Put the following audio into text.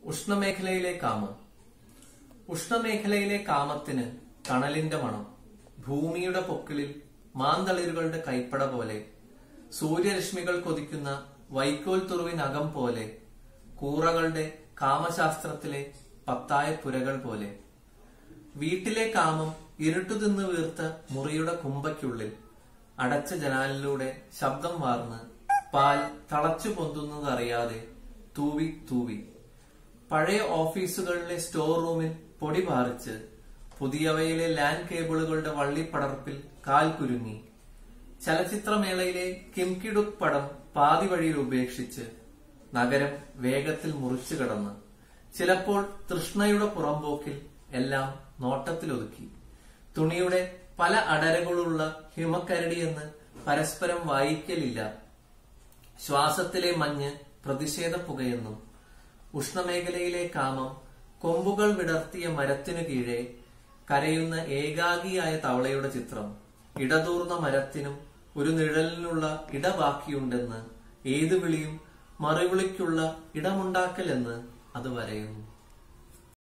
ഉഷ്ണമേഖലയിലെ കാമം ഉഷ്ണമേഖലയിലെ കാമത്തിന് തണലിന്റെ മണം ഭൂമിയുടെ പൊക്കിളിൽ മാന്തളിരുകളുടെ കൈപ്പട പോലെ സൂര്യരശ്മികൾ കൊതിക്കുന്ന വൈക്കോൽ തുറുവിനകം പോലെ കൂറകളുടെ കാമശാസ്ത്രത്തിലെ പത്തായ പുരകൾ പോലെ വീട്ടിലെ കാമം ഇരുട്ടുതിന്ന് വീർത്ത മുറിയുടെ കുമ്പയ്ക്കുള്ളിൽ അടച്ച ജനാലിലൂടെ ശബ്ദം വാർന്ന് പാൽ തളച്ചു പൊന്തുന്നതറിയാതെ തൂവി തൂവി പഴയ ഓഫീസുകളിലെ സ്റ്റോർ റൂമിൽ പൊടി പാറിച്ച് പുതിയവയിലെ ലാൻഡ് കേബിളുകളുടെ വള്ളിപ്പടർപ്പിൽ കാൽ കുരുങ്ങി ചലച്ചിത്രമേളയിലെ കിംകിഡുക് പടം പാതി വഴിയിൽ ഉപേക്ഷിച്ച് നഗരം വേഗത്തിൽ മുറിച്ചു കടന്ന് ചിലപ്പോൾ തൃഷ്ണയുടെ പുറംപോക്കിൽ എല്ലാം നോട്ടത്തിലൊതുക്കി തുണിയുടെ പല അടരകളുള്ള ഹിമക്കരടി എന്ന് പരസ്പരം വായിക്കലില്ല ശ്വാസത്തിലെ മഞ്ഞ് പ്രതിഷേധ പുകയെന്നും ഉഷ്ണമേഖലയിലെ കാമം കൊമ്പുകൾ വിടർത്തിയ മരത്തിനു കീഴെ കരയുന്ന ഏകാഗിയായ തവളയുടെ ചിത്രം ഇടതൂർന്ന മരത്തിനും ഒരു നിഴലിനുള്ള ഇട ബാക്കിയുണ്ടെന്ന് ഏതു വിളിയും മറുവിളിക്കുള്ള ഇടമുണ്ടാക്കലെന്ന് അത് വരയുന്നു